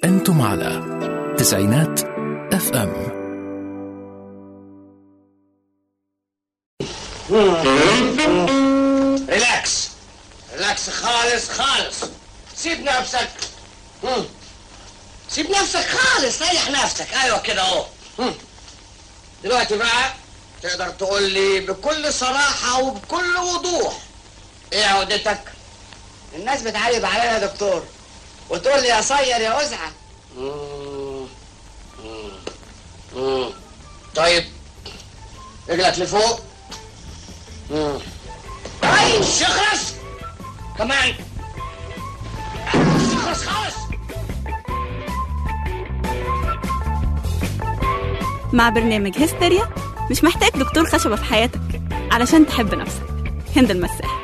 أنتم على تسعينات اف ام ريلاكس ريلاكس خالص خالص سيب نفسك مم. سيب نفسك خالص ريح نفسك ايوه كده اهو مم. دلوقتي بقى تقدر تقول لي بكل صراحة وبكل وضوح ايه عقدتك؟ الناس بتعيب عليا يا دكتور وتقول لي يا صير يا أزعة مم. مم. مم. طيب رجلك لفوق مم. اي شخص كمان شخص خالص مع برنامج هستيريا مش محتاج دكتور خشبة في حياتك علشان تحب نفسك هند المساح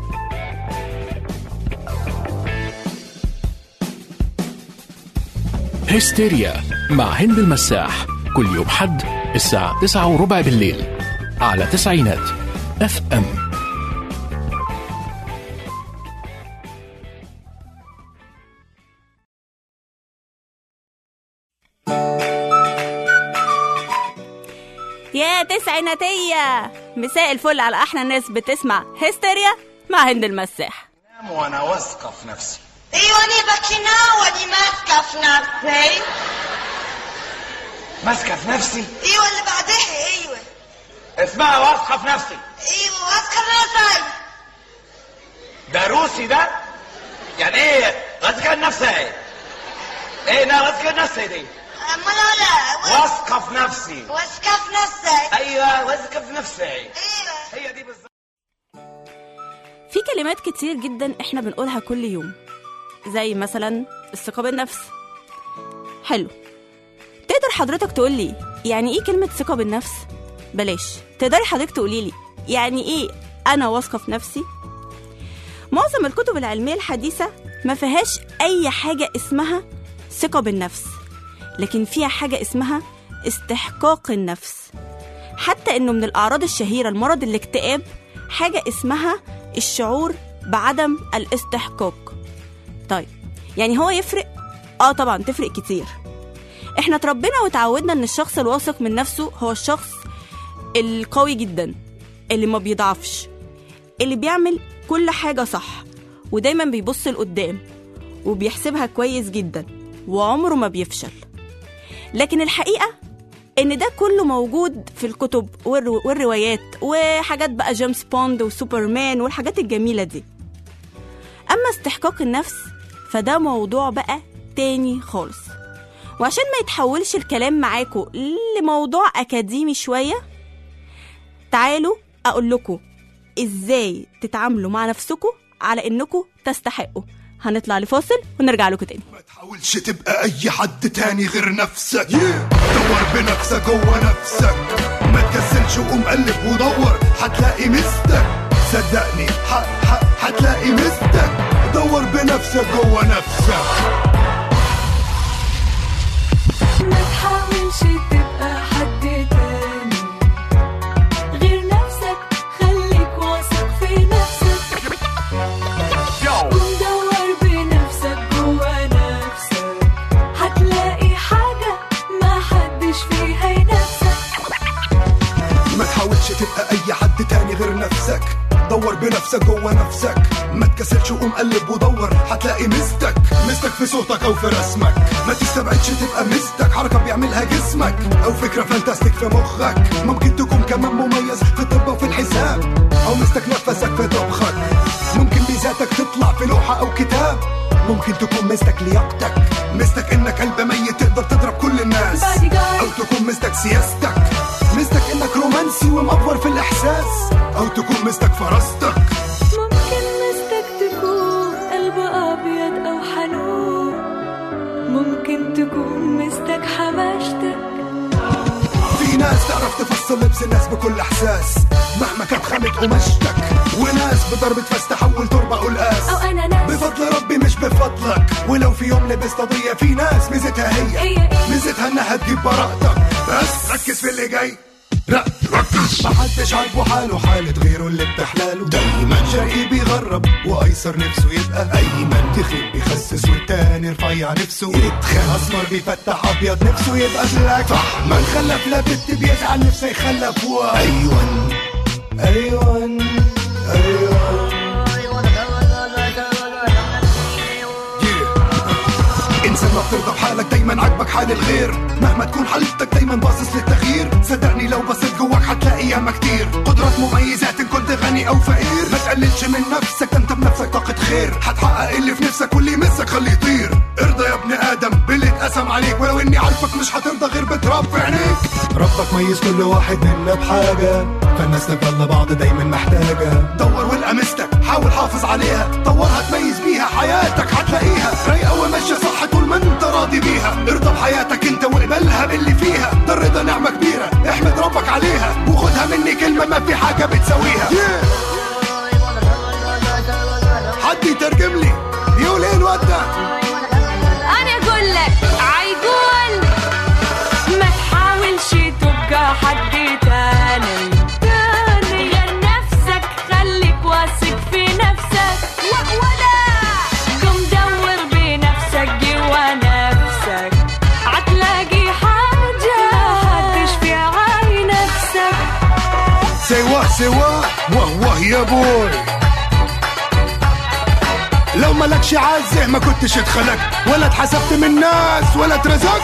هستيريا مع هند المساح كل يوم حد الساعة تسعة وربع بالليل على تسعينات اف ام يا تسعيناتية مساء الفل على أحلى ناس بتسمع هستيريا مع هند المساح وانا واثقه في نفسي ايوه انا بكينا واني ماسكه في نفسي ماسكه في نفسي ايوه اللي بعدها ايوه اسمها واثقه في نفسي ايوه ماسكه نفسي ده روسي ده يعني ايه واثقه في نفسي ايه ايه انا واثقه في نفسي دي امال لا واثقه في نفسي ماسكه في نفسي ايوه واثقه في نفسي ايوه هي دي بالظبط في كلمات كتير جدا احنا بنقولها كل يوم زي مثلا الثقة بالنفس حلو تقدر حضرتك تقول لي يعني ايه كلمة ثقة بالنفس بلاش تقدري حضرتك تقولي لي يعني ايه انا واثقة في نفسي معظم الكتب العلمية الحديثة ما فيهاش اي حاجة اسمها ثقة بالنفس لكن فيها حاجة اسمها استحقاق النفس حتى انه من الاعراض الشهيرة لمرض الاكتئاب حاجة اسمها الشعور بعدم الاستحقاق طيب يعني هو يفرق اه طبعا تفرق كتير احنا اتربينا وتعودنا ان الشخص الواثق من نفسه هو الشخص القوي جدا اللي ما بيضعفش اللي بيعمل كل حاجة صح ودايما بيبص لقدام وبيحسبها كويس جدا وعمره ما بيفشل لكن الحقيقة ان ده كله موجود في الكتب والرو- والروايات وحاجات بقى جيمس بوند وسوبرمان والحاجات الجميلة دي اما استحقاق النفس فده موضوع بقى تاني خالص وعشان ما يتحولش الكلام معاكم لموضوع اكاديمي شوية تعالوا اقول لكم ازاي تتعاملوا مع نفسكم على انكم تستحقوا هنطلع لفاصل ونرجع لكم تاني ما تحاولش تبقى اي حد تاني غير نفسك دور بنفسك جوه نفسك ما تكسلش وقوم قلب ودور هتلاقي مستك صدقني ح- ح- هتلاقي مستك دور بنفسك جوه نفسك ما تحاولش تبقى حد تاني غير نفسك خليك واثق في نفسك قوم دور بنفسك جوا نفسك هتلاقي حاجة ما حدش فيها ينافسك ما تحاولش تبقى اي حد تاني غير نفسك دور بنفسك جوه نفسك ما تكسلش وقوم قلب ودور هتلاقي مستك مستك في صوتك او في رسمك ما تستبعدش تبقى مستك حركه بيعملها جسمك او فكره فانتاستيك في مخك ممكن تكون كمان مميز في الطب وفي الحساب او مستك نفسك في طبخك ممكن ميزاتك تطلع في لوحه او كتاب ممكن تكون مستك لياقتك مستك انك قلب ميت تقدر تضرب كل الناس Bodyguard. او تكون مستك سياستك مستك انك رومانسي ومأفور في الاحساس او تكون مستك فراستك ممكن مستك تكون قلب أبيض أو حنون ممكن تكون مستك حماشتك في ناس تعرف تفصل لبس الناس بكل احساس مهما كانت خامة قماشتك وناس بضربة فاس تحول تربة قلقاس أو أنا ناس بفضل ربي مش بفضلك ولو في يوم لبست قضية في ناس ميزتها هي هي إيه؟ ميزتها انها تجيب براءتك بس ركز في اللي جاي ركز محدش عاجبه حاله حالة غيره اللي بتحلاله دايما شقي بيغرب وايسر نفسه يبقى ايمن تخين بيخسس والتاني رفيع نفسه يتخان اسمر بيفتح ابيض نفسه يبقى بلاك فحما خلف لا بنت بيزعل نفسه يخلف و ايوان ايوان ايوان انسان ما بترضى بحالك دايما عاجبك حال الغير مهما تكون حالتك دايما باصص للتغيير صدقني لو بصيت جواك هتلاقي ياما كتير قدرات مميزات ان كنت غني او فقير ما تقللش من نفسك ده انت بنفسك طاقة خير هتحقق اللي في نفسك واللي يمسك خليه يطير ارضى يا ابن ادم باللي اتقسم عليك ولو اني عارفك مش هترضى غير بتراب في عينيك ربك ميز كل واحد منا بحاجة فالناس تفضل بعض دايما محتاجة دور والقى مستك حاول حافظ عليها طورها تميز بيها حياتك هتلاقيها رايقة وماشية صح طول ما انت راضي بيها ارضى بحياتك انت واقبلها باللي فيها ده الرضا نعمة كبيرة احمد ربك عليها وخدها مني كلمة ما في حاجة بتساويها حد يترجم لي يقول ايه الواد ده انا اقول لك عيقول ما تحاولش تبقى حد تاني تاني غير نفسك خليك واثق في نفسك ولا قم دور بنفسك جوا نفسك هتلاقي حاجة هتشفي عاي نفسك سوا سوا واه واه يا بوي لو ملكش عزه ما كنتش اتخلقت ولا اتحسبت من الناس ولا اترزقت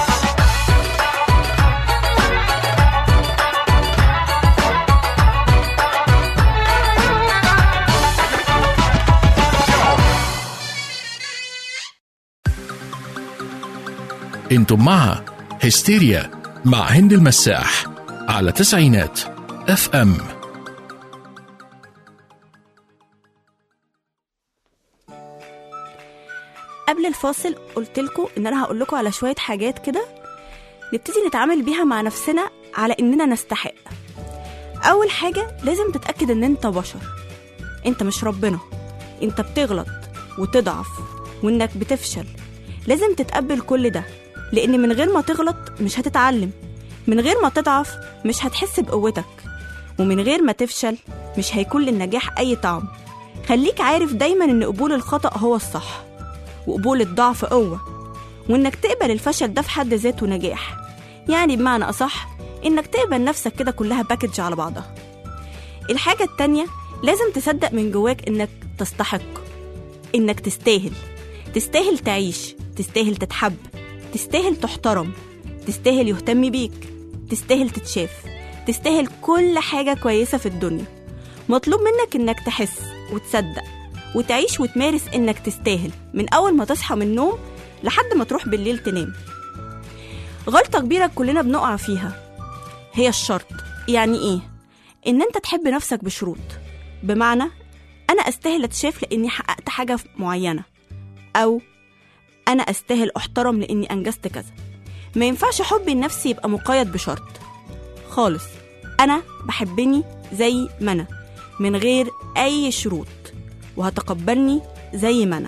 انتم مع هستيريا مع هند المساح على تسعينات اف ام قبل الفاصل قلت لكم ان انا هقول لكم على شويه حاجات كده نبتدي نتعامل بيها مع نفسنا على اننا نستحق اول حاجه لازم تتاكد ان انت بشر انت مش ربنا انت بتغلط وتضعف وانك بتفشل لازم تتقبل كل ده لان من غير ما تغلط مش هتتعلم من غير ما تضعف مش هتحس بقوتك ومن غير ما تفشل مش هيكون للنجاح اي طعم خليك عارف دايما ان قبول الخطأ هو الصح وقبول الضعف قوة وإنك تقبل الفشل ده في حد ذاته نجاح يعني بمعنى أصح إنك تقبل نفسك كده كلها باكج على بعضها الحاجة التانية لازم تصدق من جواك إنك تستحق إنك تستاهل تستاهل تعيش تستاهل تتحب تستاهل تحترم تستاهل يهتم بيك تستاهل تتشاف تستاهل كل حاجة كويسة في الدنيا مطلوب منك إنك تحس وتصدق وتعيش وتمارس إنك تستاهل من أول ما تصحى من النوم لحد ما تروح بالليل تنام غلطة كبيرة كلنا بنقع فيها هي الشرط يعني إيه؟ إن أنت تحب نفسك بشروط بمعنى أنا أستاهل أتشاف لأني حققت حاجة معينة أو أنا أستاهل أحترم لأني أنجزت كذا ما ينفعش حبي لنفسي يبقى مقيد بشرط خالص أنا بحبني زي ما أنا من غير أي شروط وهتقبلني زي ما أنا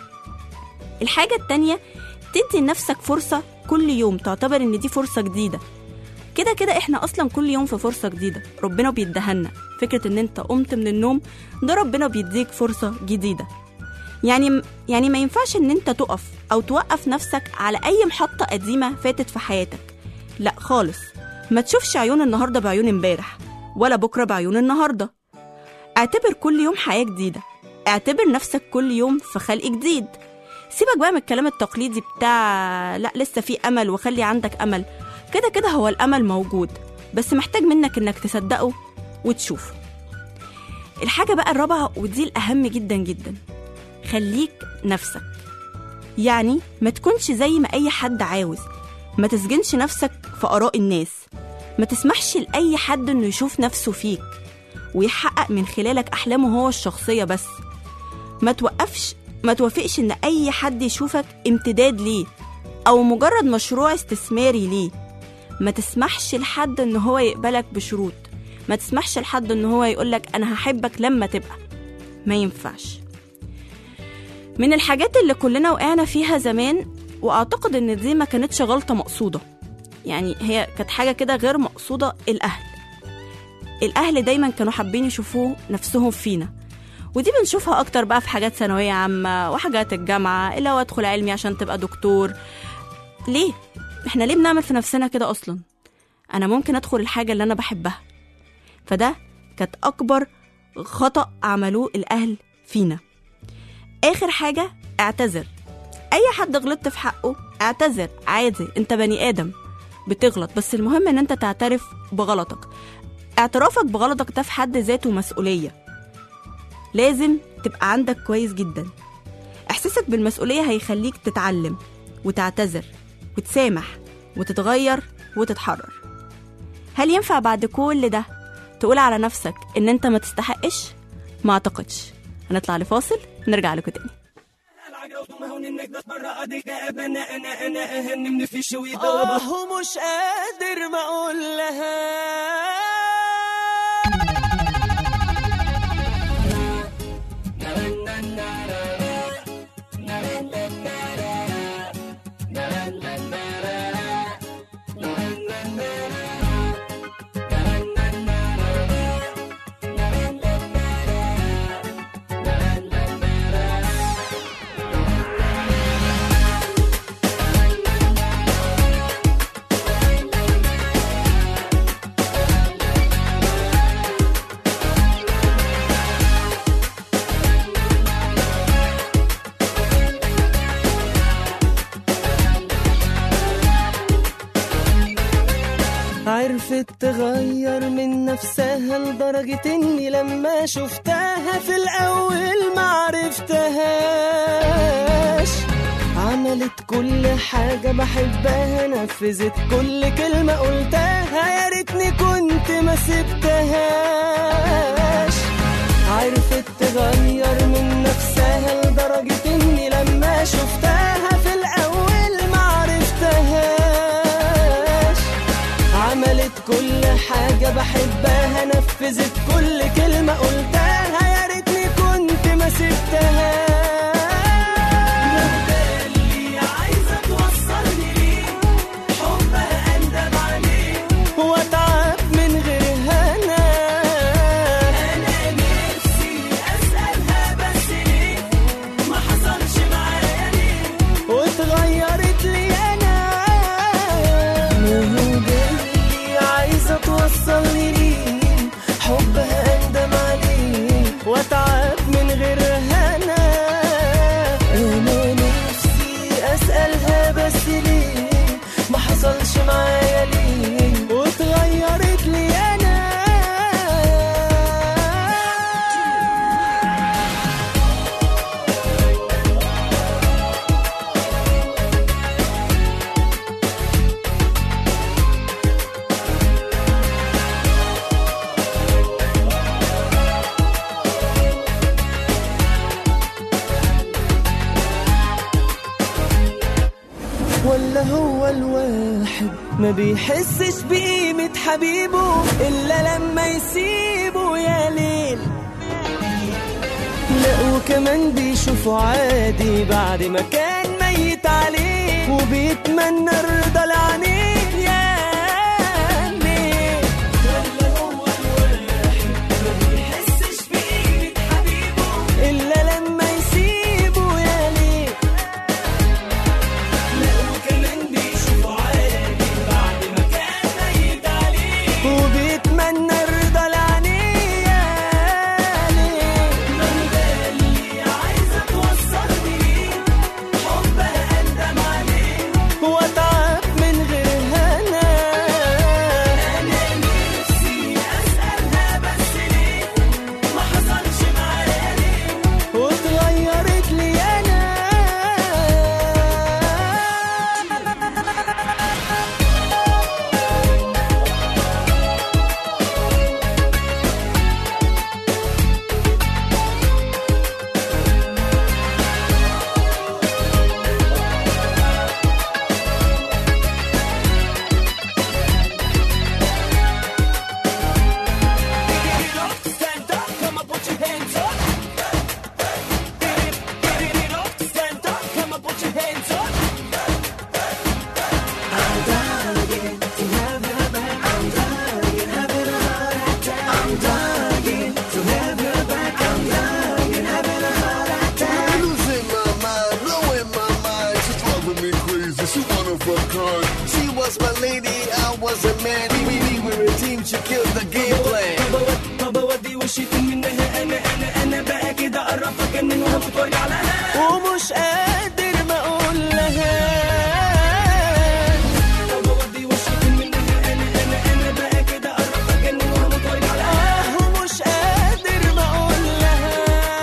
الحاجة التانية تدي لنفسك فرصة كل يوم تعتبر إن دي فرصة جديدة كده كده احنا اصلا كل يوم في فرصه جديده ربنا بيديهالنا فكره ان انت قمت من النوم ده ربنا بيديك فرصه جديده يعني يعني ما ينفعش ان انت تقف او توقف نفسك على اي محطه قديمه فاتت في حياتك لا خالص ما تشوفش عيون النهارده بعيون امبارح ولا بكره بعيون النهارده اعتبر كل يوم حياه جديده اعتبر نفسك كل يوم في خلق جديد سيبك بقى من الكلام التقليدي بتاع لا لسه في امل وخلي عندك امل كده كده هو الامل موجود بس محتاج منك انك تصدقه وتشوفه الحاجه بقى الرابعه ودي الاهم جدا جدا خليك نفسك يعني ما تكونش زي ما اي حد عاوز ما تسجنش نفسك في اراء الناس ما تسمحش لاي حد انه يشوف نفسه فيك ويحقق من خلالك احلامه هو الشخصيه بس ما توقفش ما توافقش ان اي حد يشوفك امتداد ليه او مجرد مشروع استثماري ليه ما تسمحش لحد ان هو يقبلك بشروط ما تسمحش لحد ان هو يقولك انا هحبك لما تبقى ما ينفعش من الحاجات اللي كلنا وقعنا فيها زمان واعتقد ان دي ما كانتش غلطه مقصوده يعني هي كانت حاجه كده غير مقصوده الاهل الأهل دايما كانوا حابين يشوفوه نفسهم فينا ودي بنشوفها أكتر بقى في حاجات ثانوية عامة وحاجات الجامعة اللي هو أدخل علمي عشان تبقى دكتور ليه؟ إحنا ليه بنعمل في نفسنا كده أصلا؟ أنا ممكن أدخل الحاجة اللي أنا بحبها فده كانت أكبر خطأ عملوه الأهل فينا آخر حاجة اعتذر أي حد غلطت في حقه اعتذر عادي أنت بني آدم بتغلط بس المهم ان انت تعترف بغلطك اعترافك بغلطك ده في حد ذاته مسؤولية لازم تبقى عندك كويس جدا احساسك بالمسؤولية هيخليك تتعلم وتعتذر وتسامح وتتغير وتتحرر هل ينفع بعد كل ده تقول على نفسك ان انت ما تستحقش ما اعتقدش هنطلع لفاصل ونرجع لكم تاني آه مش قادر ما أقول لها عرفت تغير من نفسها لدرجة اني لما شفتها في الاول معرفتهاش عملت كل حاجة بحبها نفذت كل كلمة قلتها يا ريتني كنت ما سبتهاش عرفت تغير من نفسها لدرجة اني لما شفتها في الاول معرفتهاش عملت كل حاجة بحبها نفذت كل كلمة قلتها يا ريتني كنت ما سبتهاش اللي عايزة توصلني ليه حبها أندم عليه وأتعب من غيرها أنا أنا نفسي أسألها بس ليه ما حصلش معايا ليه واتغيرت لي أنا اللي عايزة توصلني ليه حبها أندم عليه وأتعب من غيرها أنا أنا نفسي أسألها بس ليه ما حصلش معايا ليه واتغيرت لي أنا ولا هو الواحد ما بيحسش بقيمة حبيبه إلا لما يسيبه يا ليل لا وكمان بيشوفه عادي بعد ما كان ميت عليه وبيتمنى الرضا لعينيه يا ليل ولا هو الواحد ما بيحسش بقيمة حبيبه إلا لما يسيبه يا ليل لا وكمان بيشوفه عادي بعد ما كان ميت عليه وبيتمنى الرضا لعينيه يا ليه من ده اللي عايزة توصلني ليه حبها أندم عليه وأتعب من غيرها Cause she was my lady, I was a man. We, we were a team, she killed the game plan. طب اودي وشي فين منها انا انا انا بقى كده قرب اجنن وهموت وارجع على ومش قادر ما اقول لها طب اودي وشي فين منها انا انا انا بقى كده قرب اجنن وهموت وارجع على ومش قادر ما اقول لها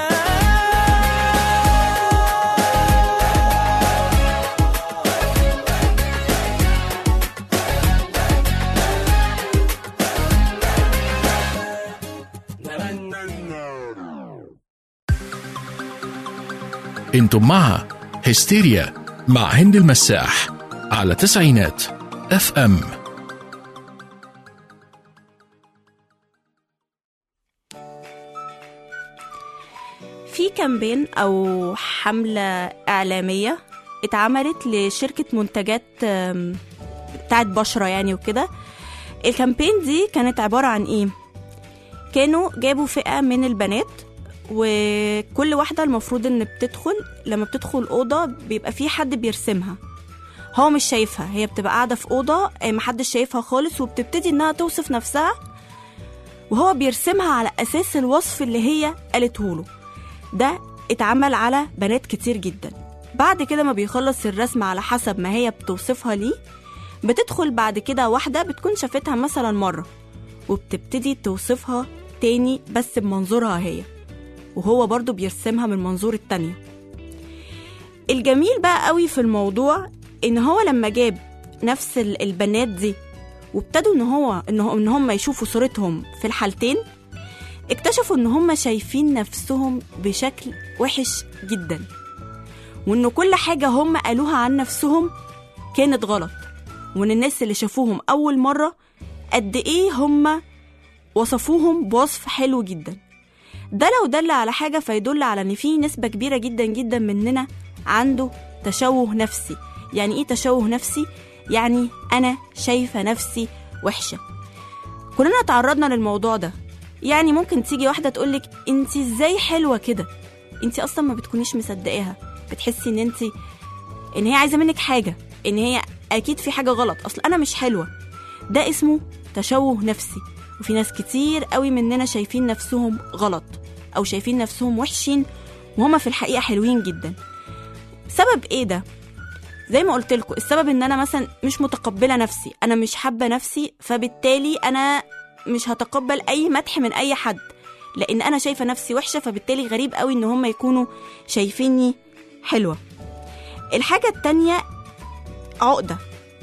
انتم مع هستيريا مع هند المساح على تسعينات اف ام في كامبين او حمله اعلاميه اتعملت لشركه منتجات آم، بتاعت بشره يعني وكده الكامبين دي كانت عباره عن ايه كانوا جابوا فئه من البنات وكل واحده المفروض ان بتدخل لما بتدخل اوضه بيبقى في حد بيرسمها هو مش شايفها هي بتبقى قاعده في اوضه آه، محدش شايفها خالص وبتبتدي انها توصف نفسها وهو بيرسمها على اساس الوصف اللي هي قالته له ده اتعمل على بنات كتير جدا بعد كده ما بيخلص الرسم على حسب ما هي بتوصفها ليه بتدخل بعد كده واحدة بتكون شافتها مثلا مرة وبتبتدي توصفها تاني بس بمنظورها هي وهو برضو بيرسمها من منظور التانية الجميل بقى قوي في الموضوع ان هو لما جاب نفس ال- البنات دي وابتدوا ان هو ان هو- ان هم يشوفوا صورتهم في الحالتين اكتشفوا ان هم شايفين نفسهم بشكل وحش جدا وان كل حاجة هم قالوها عن نفسهم كانت غلط وان الناس اللي شافوهم اول مرة قد ايه هم وصفوهم بوصف حلو جدا ده لو دل على حاجة فيدل على ان في نسبة كبيرة جدا جدا مننا عنده تشوه نفسي يعني ايه تشوه نفسي يعني انا شايفة نفسي وحشة كلنا تعرضنا للموضوع ده يعني ممكن تيجي واحدة تقولك انت ازاي حلوة كده انت اصلا ما بتكونيش مصدقاها بتحسي ان انت ان هي عايزة منك حاجة ان هي اكيد في حاجة غلط اصل انا مش حلوة ده اسمه تشوه نفسي وفي ناس كتير قوي مننا شايفين نفسهم غلط او شايفين نفسهم وحشين وهما في الحقيقة حلوين جدا سبب ايه ده زي ما قلت لكم السبب ان انا مثلا مش متقبله نفسي انا مش حابه نفسي فبالتالي انا مش هتقبل اي مدح من اي حد لان انا شايفه نفسي وحشه فبالتالي غريب قوي ان هم يكونوا شايفيني حلوه الحاجه التانية عقده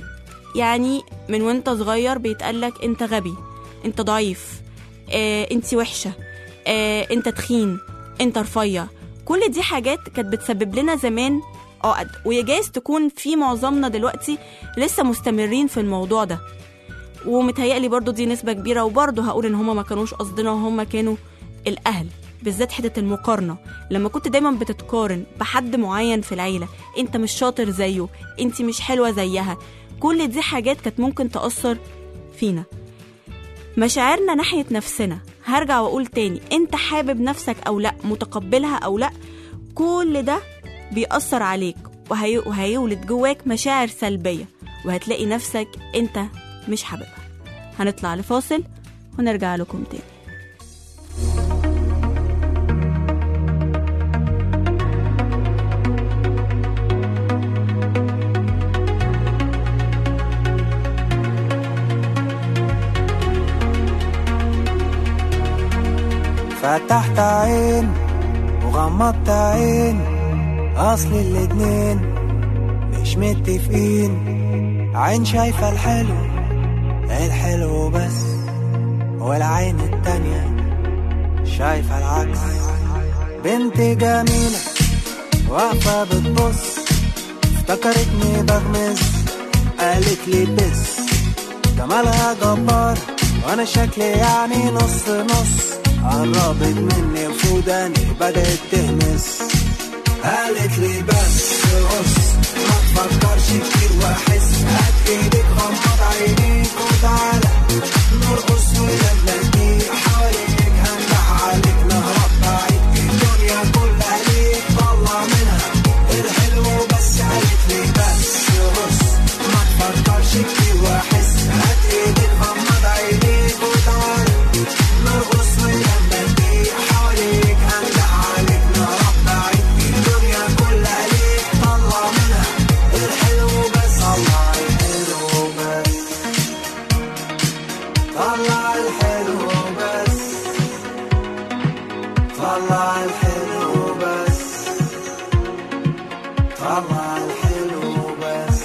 يعني من وانت صغير بيتقالك انت غبي انت ضعيف اه انت وحشه اه انت تخين انت رفيع كل دي حاجات كانت بتسبب لنا زمان عقد ويجاز تكون في معظمنا دلوقتي لسه مستمرين في الموضوع ده ومتهيألي برضو دي نسبة كبيرة وبرضو هقول ان هما ما كانوش قصدنا وهما كانوا الأهل بالذات حتة المقارنة لما كنت دايما بتتقارن بحد معين في العيلة انت مش شاطر زيه انت مش حلوة زيها كل دي حاجات كانت ممكن تأثر فينا مشاعرنا ناحية نفسنا هرجع وأقول تاني انت حابب نفسك أو لأ متقبلها أو لأ كل ده بيأثر عليك وهي... وهيولد جواك مشاعر سلبية وهتلاقي نفسك انت مش حاببها هنطلع لفاصل ونرجع لكم تاني فتحت عين وغمضت عين اصل الاتنين مش متفقين عين شايفة الحلو الحلو بس والعين التانية شايفة العكس بنت جميلة واقفة بتبص افتكرتني بغمز قالت لي بس جمالها جبار وانا شكلي يعني نص نص قربت مني وفوداني بدأت تهمس قالت لي بس بص ما تفكرش كتير واحس هات ايدك غمض عينيك وتعالى نرقص ونبلدي حواليك هنجح عليك نهرب بعيد الدنيا كلها ليك طلع منها الحلو بس قالت لي بس بص ما طعمها الحلو بس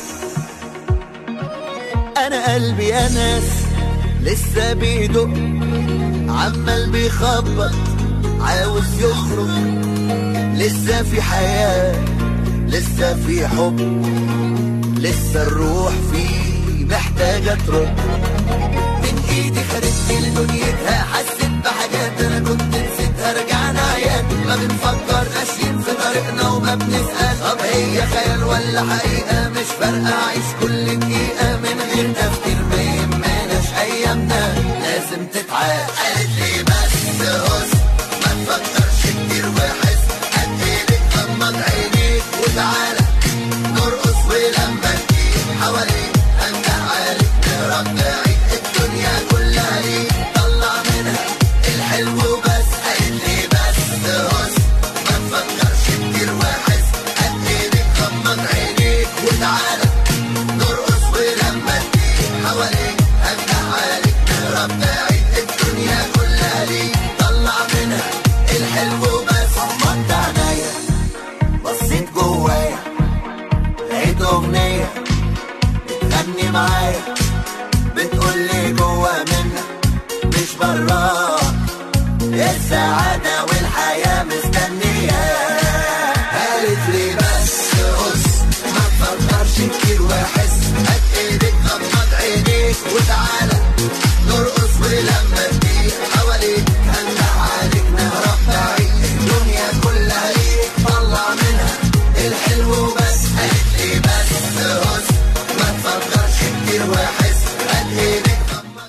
انا قلبي يا ناس لسه بيدق عمال بيخبط عاوز يخرج لسه في حياة لسه في حب لسه الروح فيه محتاجة ترد من ايدي خدت لدنيتها حسيت بحاجات انا كنت نسيتها رجعنا عيان ما بنفكر ماشيين في طريقنا وما بنسأل طب هي خيال ولا حقيقة مش فارقة عيش كل دقيقة من غير تفكير ما يهمناش ايامنا لازم تتعاش قالت لي بس هس ما تفكرش كتير وحس قد ايدك غمض عينيك وتعالى نرقص ولما تجيب حواليك انت عليك نهرب بعيد الدنيا كلها ليك طلع منها الحلو بس قالت لي بس هس ما تفكرش كتير وحس قد ايدك غمض عينيك وتعالى نرقص ولما تجيب حواليك انت عليك نهرب بعيد الدنيا كلها ليك طلع منها الحلو بس غمضت عينيا بصيت جوايا لقيت اغنيه بتغني معايا بتقول لي جوا منك مش براك السعادة والحياة مستنية قالت لي بس قص ما تفكرش كتير واحس هات ايدك غمض عينيك وتعالى نرقص ولما تجيب حواليك هنده عليك نهرب بعيد الدنيا كلها ليك طلع منها الحلو بس قالت لي بس قص ما تفكرش كتير واحس هات ايدك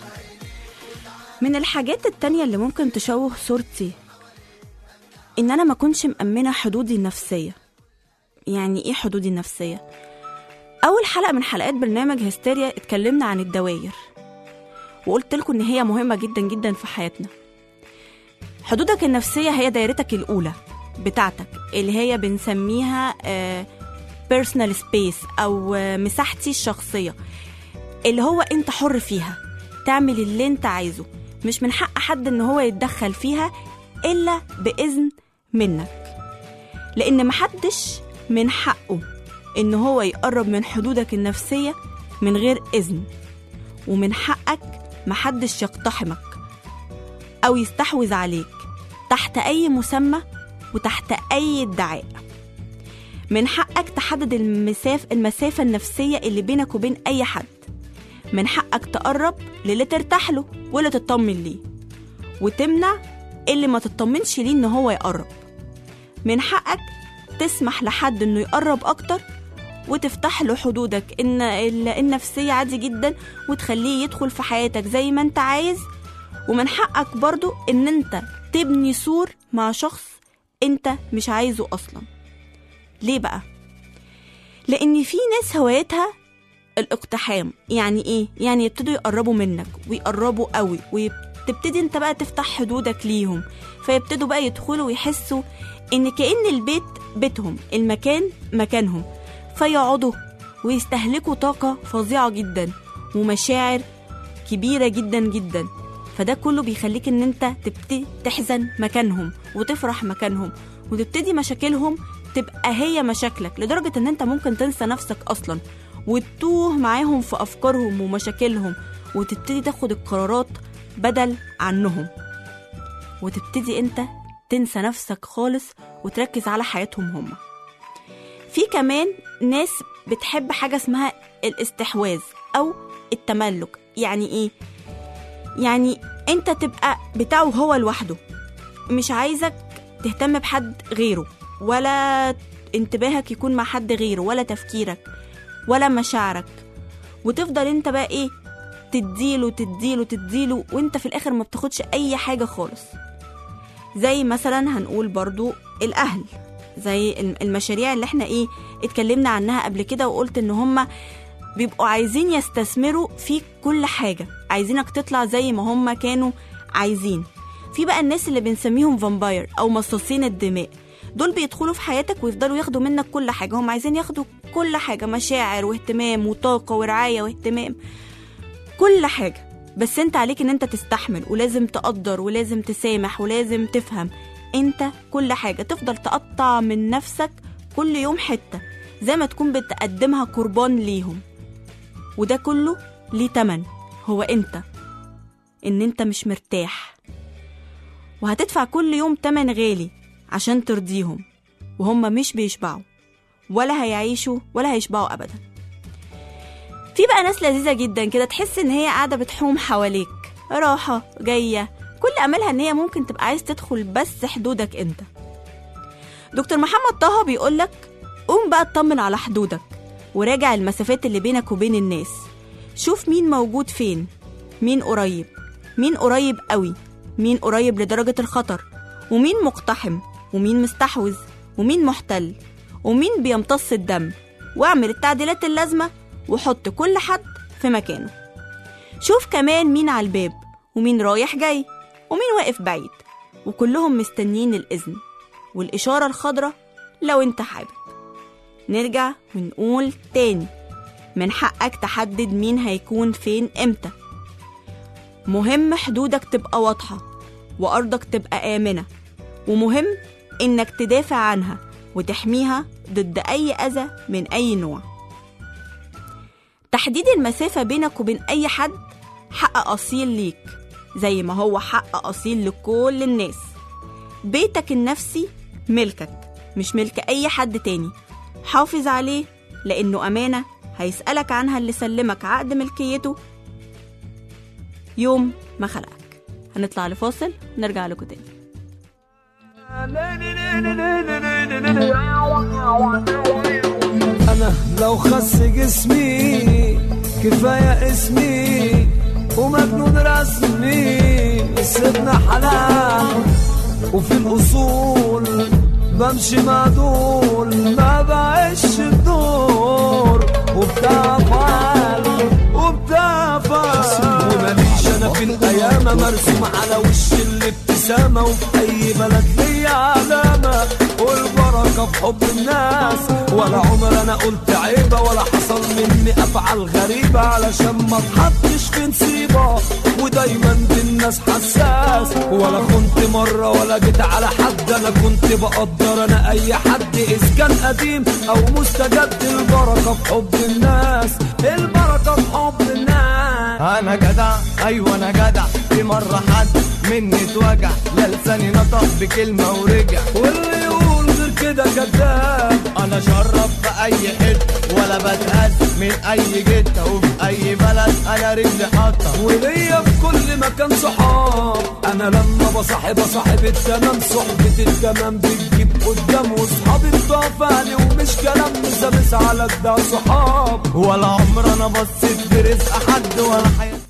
من الحاجات التانية اللي ممكن تشوه صورتي إن أنا ما كنش مأمنة حدودي النفسية يعني إيه حدودي النفسية؟ أول حلقة من حلقات برنامج هستيريا اتكلمنا عن الدواير وقلت لكم إن هي مهمة جدا جدا في حياتنا حدودك النفسية هي دايرتك الأولى بتاعتك اللي هي بنسميها بيرسونال سبيس أو آه، مساحتي الشخصية اللي هو أنت حر فيها تعمل اللي أنت عايزه مش من حق حد إن هو يتدخل فيها إلا بإذن منك لأن محدش من حقه إن هو يقرب من حدودك النفسية من غير إذن ومن حقك محدش يقتحمك أو يستحوذ عليك تحت أي مسمى وتحت أي ادعاء من حقك تحدد المساف المسافة النفسية اللي بينك وبين أي حد من حقك تقرب للي ترتاح له واللي تطمن ليه وتمنع اللي ما تطمنش ليه إن هو يقرب من حقك تسمح لحد إنه يقرب أكتر وتفتح له حدودك إن ال- النفسية عادي جدا وتخليه يدخل في حياتك زي ما انت عايز ومن حقك برضو ان انت تبني سور مع شخص انت مش عايزه اصلا ليه بقى لان في ناس هوايتها الاقتحام يعني ايه يعني يبتدوا يقربوا منك ويقربوا قوي وتبتدي انت بقى تفتح حدودك ليهم فيبتدوا بقى يدخلوا ويحسوا ان كأن البيت بيتهم المكان مكانهم فيقعدوا ويستهلكوا طاقة فظيعة جدا ومشاعر كبيرة جدا جدا فده كله بيخليك ان انت تبتدي تحزن مكانهم وتفرح مكانهم وتبتدي مشاكلهم تبقى هي مشاكلك لدرجة ان انت ممكن تنسى نفسك اصلا وتتوه معاهم في افكارهم ومشاكلهم وتبتدي تاخد القرارات بدل عنهم وتبتدي انت تنسى نفسك خالص وتركز على حياتهم هم في كمان ناس بتحب حاجة اسمها الاستحواذ أو التملك يعني إيه؟ يعني أنت تبقى بتاعه هو لوحده مش عايزك تهتم بحد غيره ولا انتباهك يكون مع حد غيره ولا تفكيرك ولا مشاعرك وتفضل انت بقى ايه تديله تديله تديله وانت في الاخر ما بتاخدش اي حاجة خالص زي مثلا هنقول برضو الاهل زي الم- المشاريع اللي احنا ايه اتكلمنا عنها قبل كده وقلت ان هما بيبقوا عايزين يستثمروا فيك كل حاجة عايزينك تطلع زي ما هما كانوا عايزين في بقى الناس اللي بنسميهم فامباير او مصاصين الدماء دول بيدخلوا في حياتك ويفضلوا ياخدوا منك كل حاجة هم عايزين ياخدوا كل حاجة مشاعر واهتمام وطاقة ورعاية واهتمام كل حاجة بس انت عليك ان انت تستحمل ولازم تقدر ولازم تسامح ولازم تفهم انت كل حاجة تفضل تقطع من نفسك كل يوم حتة زي ما تكون بتقدمها قربان ليهم وده كله ليه تمن هو انت ان انت مش مرتاح وهتدفع كل يوم تمن غالي عشان ترضيهم وهم مش بيشبعوا ولا هيعيشوا ولا هيشبعوا ابدا في بقى ناس لذيذة جدا كده تحس ان هي قاعدة بتحوم حواليك راحة جاية كل املها ان هي ممكن تبقى عايز تدخل بس حدودك انت دكتور محمد طه بيقولك قوم بقى اطمن على حدودك وراجع المسافات اللي بينك وبين الناس شوف مين موجود فين مين قريب مين قريب قوي مين قريب لدرجة الخطر ومين مقتحم ومين مستحوذ ومين محتل ومين بيمتص الدم واعمل التعديلات اللازمة وحط كل حد في مكانه شوف كمان مين على الباب ومين رايح جاي ومين واقف بعيد وكلهم مستنيين الإذن والإشارة الخضراء لو انت حابب نرجع ونقول تاني من حقك تحدد مين هيكون فين امتى مهم حدودك تبقى واضحة وأرضك تبقى آمنة ومهم إنك تدافع عنها وتحميها ضد أي أذى من أي نوع تحديد المسافة بينك وبين أي حد حق أصيل ليك زي ما هو حق أصيل لكل الناس بيتك النفسي ملكك مش ملك أي حد تاني حافظ عليه لأنه أمانة هيسألك عنها اللي سلمك عقد ملكيته يوم ما خلقك هنطلع لفاصل ونرجع لكم تاني انا لو خس جسمي كفايه اسمي ومجنون رسمي سيبنا حلال وفي الاصول بمشي مع دول ما بعيش الدور وبتاع فعل وبتاع فعل وماليش انا في القيامه مرسوم على وش الابتسامه وفي اي بلد ليا علامه والبركه في حب الناس ولا عمر انا قلت عيبه ولا حصل مني افعال غريبه علشان ما اتحطش في نصيبه ودايما بالناس حساس ولا كنت مره ولا جيت على حد انا كنت بقدر انا اي حد اذا كان قديم او مستجد البركه في حب الناس البركه في حب الناس انا جدع ايوه انا جدع في مره حد مني اتوجع لا لساني نطق بكلمه ورجع واللي يقول غير كده كذاب انا شرف في اي حته ولا بتهز من اي جته وفي اي بلد انا رجلي حاطه وليا في كل مكان صحاب انا لما بصاحب صاحب التمام صحبة التمام بتجيب قدام وصحابي بتوع فعلي ومش كلام مسامس على الدع صحاب ولا عمر انا بصيت في رزق حد ولا حياتي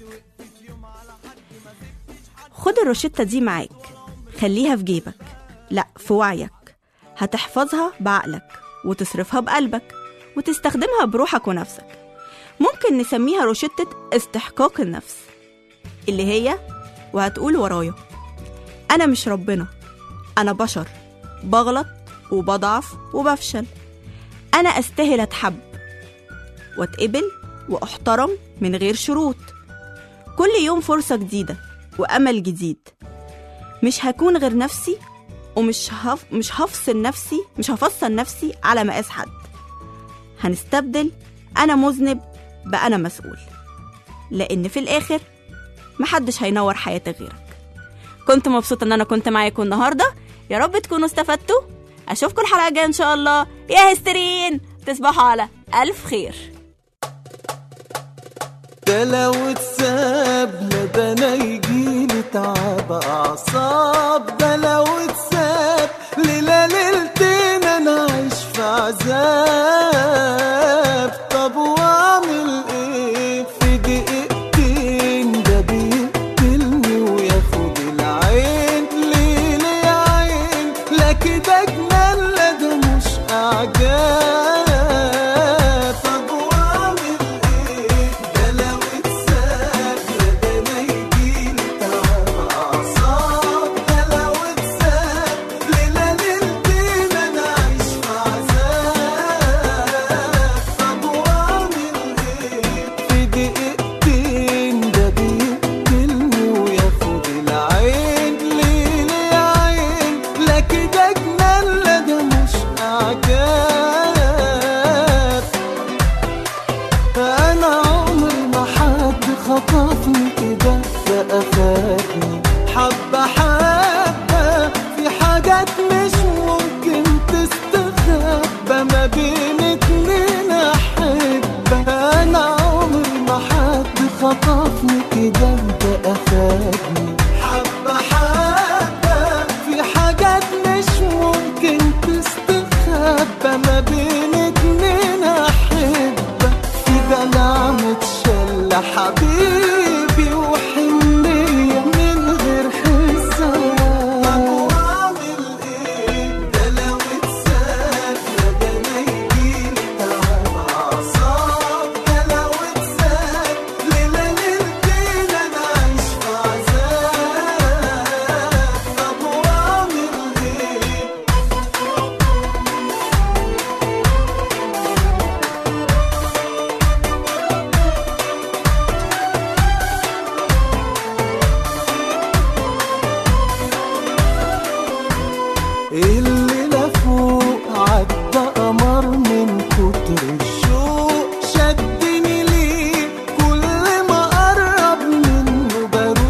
خد الروشتة دي معاك خليها في جيبك لا في وعيك هتحفظها بعقلك وتصرفها بقلبك وتستخدمها بروحك ونفسك ممكن نسميها روشتة استحقاق النفس اللي هي وهتقول ورايا أنا مش ربنا أنا بشر بغلط وبضعف وبفشل أنا أستاهل أتحب واتقبل وأحترم من غير شروط كل يوم فرصة جديدة وأمل جديد مش هكون غير نفسي ومش هف... مش هفصل نفسي مش هفصل نفسي على مقاس حد هنستبدل أنا مذنب بأنا مسؤول لأن في الآخر محدش هينور حياتك غيرك كنت مبسوطة إن أنا كنت معاكم النهاردة يا رب تكونوا استفدتوا أشوفكم الحلقة الجاية إن شاء الله يا هسترين تصبحوا على ألف خير ده لو اتساب لا ده انا يجيلي تعب اعصاب ده لو اتساب ليلة ليلتين انا عايش في عذاب طب واعمل ايه في دقيقتين ده بيقتلني وياخد العين ليه ليه يا عين لا كده جنان لا ده مش اعجاب طب واعمل ايه ده لو اتساب لا ده انا يجيلي تعب اعصاب ده لو اتساب ليلة ليلتين انا عايش في عذاب خطفني كده ده أخدني حبة حبة في حاجات مش ممكن تستخبى ما بين اتنين أحبة كده نعمة شلة حبيبي وحنية من غير حساب طب وأعمل إيه ده لو اتساب ده أنا يجيلي تعب أعصاب ده لو اتساب ليلة ليلتين أنا عايش في عذاب طب وأعمل إيه الليلة فوق عدى قمر من كتر الشوق شدني ليه كل ما قرب منه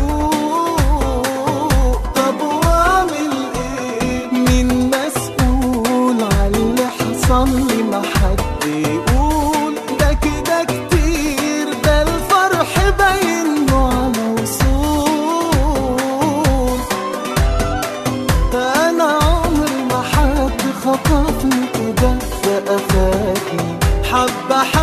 بروق طب واعمل ايه مين مسؤول على اللي حصل لي ما حد يقول ده كده كتير ده الفرح باين له على وصول انا عمري ما حد خطفني كده ده اخدني حبه